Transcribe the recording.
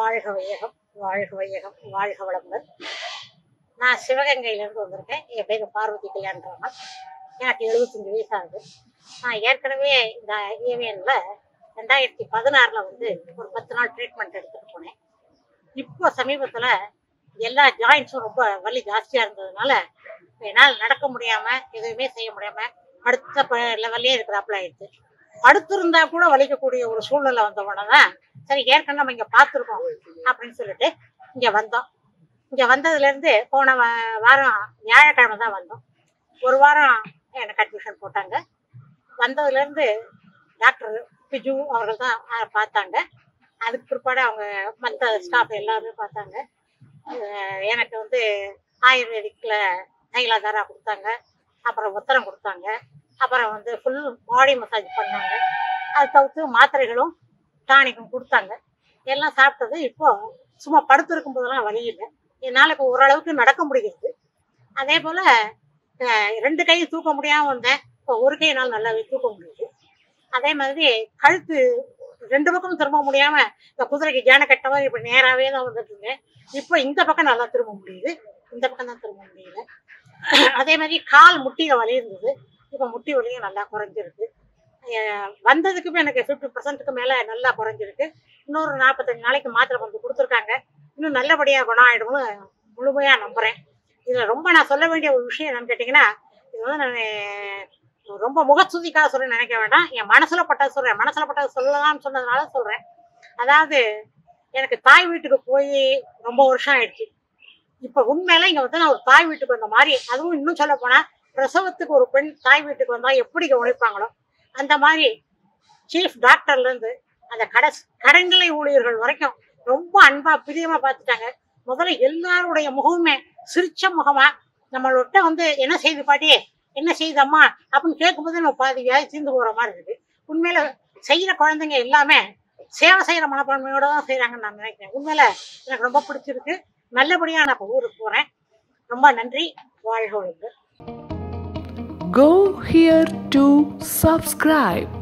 வாழ்க வையகம் வாழ்க வையகம் வாழ்க வளமுடன் நான் சிவகங்கையிலேருந்து வந்திருக்கேன் என் பேர் பார்வதி கல்யாணராமன் எனக்கு எழுபத்தஞ்சு வயசு ஆகுது நான் ஏற்கனவே இந்த ஏவியனில் ரெண்டாயிரத்தி பதினாறில் வந்து ஒரு பத்து நாள் ட்ரீட்மெண்ட் எடுத்துகிட்டு போனேன் இப்போ சமீபத்தில் எல்லா ஜாயின்ஸும் ரொம்ப வலி ஜாஸ்தியாக இருந்ததுனால என்னால் நடக்க முடியாமல் எதுவுமே செய்ய முடியாமல் அடுத்த லெவல்லே இருக்கிறாப்புல ஆயிடுச்சு படுத்திருந்தா கூட வலிக்கக்கூடிய ஒரு சூழ்நிலை வந்தவொடனே தான் சரி ஏற்கனவே நம்ம இங்கே பார்த்துருக்கோம் அப்படின்னு சொல்லிட்டு இங்கே வந்தோம் இங்கே வந்ததுலேருந்து போன வா- வாரம் வியாழக்கிழமை தான் வந்தோம் ஒரு வாரம் எனக்கு அட்மிஷன் போட்டாங்க வந்ததுலேருந்து டாக்டர் பிஜு அவர்கள் தான் அஹ், பார்த்தாங்க அதுக்கு பிற்பாடு அவங்க மற்ற ஸ்டாஃப் எல்லாருமே பார்த்தாங்க அஹ், எனக்கு வந்து ஆயுர்வேதிக்கில் தைலாதாரா கொடுத்தாங்க அப்புறம் உத்தரம் கொடுத்தாங்க அப்புறம் வந்து ஃபுல் பாடி மசாஜ் பண்ணாங்க அது தவிர்த்து மாத்திரைகளும் டானிக்கும் கொடுத்தாங்க எல்லாம் சாப்பிட்டது இப்போ சும்மா படுத்திருக்கும் போதெல்லாம் வலி இல்லை என்னால் இப்போ ஓரளவுக்கு நடக்க முடிகிறது அதே போல் ரெண்டு கையும் தூக்க முடியாமல் வந்தேன் இப்போ ஒரு கையினால் நல்லாவே தூக்க முடியுது அதே மாதிரி கழுத்து ரெண்டு பக்கமும் திரும்ப முடியாமல் இந்த குதிரைக்கு ஜான கட்ட மாதிரி இப்போ நேராகவே தான் வந்துட்டு இருந்தேன் இப்போ இந்த பக்கம் நல்லா திரும்ப முடியுது இந்த பக்கம் தான் திரும்ப முடியல அதே மாதிரி கால் முட்டியில் வலி இருந்தது இப்போ முட்டி வலியும் நல்லா குறைஞ்சிருக்கு அஹ் வந்ததுக்குமே எனக்கு ஃபிஃப்டி பர்சன்ட்டுக்கு மேலே நல்லா குறைஞ்சிருக்கு இன்னொரு நாற்பத்தஞ்சு நாளைக்கு மாத்திரை மருந்து கொடுத்துருக்காங்க இன்னும் நல்லபடியாக குணம் ஆகிடும்னு முழுமையாக நம்புகிறேன் இதில் ரொம்ப நான் சொல்ல வேண்டிய ஒரு விஷயம் என்னன்னு கேட்டிங்கன்னா இது வந்து நான் ரொம்ப முகஸ்துதிக்காக சொல்ல நினைக்க வேண்டாம் என் மனசில் பட்டது சொல்கிறேன் மனசில் பட்டது சொல்லலாம்னு சொன்னதுனால சொல்கிறேன் அதாவது எனக்கு தாய் வீட்டுக்கு போய் ரொம்ப வருஷம் ஆயிடுச்சு இப்போ உண்மையில இங்கே வந்து நான் ஒரு தாய் வீட்டுக்கு வந்த மாதிரி அதுவும் இன்னும் சொல்ல போனால் பிரசவத்துக்கு ஒரு பெண் தாய் வீட்டுக்கு வந்தால் எப்படி கவனிப்பாங்களோ அந்த மாதிரி சீஃப் டாக்டர்லேருந்து அந்த கடை கடைநிலை ஊழியர்கள் வரைக்கும் ரொம்ப அன்பா பிரியமா பார்த்துட்டாங்க முதல்ல எல்லாருடைய முகமுமே சிரிச்ச முகமா நம்மள்கிட்ட வந்து என்ன செய்து பாட்டி என்ன செய்தம்மா அப்படின்னு கேட்கும்போது நம்ம பாதி வியாதி தீர்ந்து போகிற மாதிரி இருக்கு உண்மையில செய்கிற குழந்தைங்க எல்லாமே சேவை செய்கிற மனப்பான்மையோட தான் செய்கிறாங்கன்னு நான் நினைக்கிறேன் உண்மையில எனக்கு ரொம்ப பிடிச்சிருக்கு நல்லபடியாக நான் இப்போ ஊருக்கு போகிறேன் ரொம்ப நன்றி வாழ்க வளமுடன் Go here to subscribe.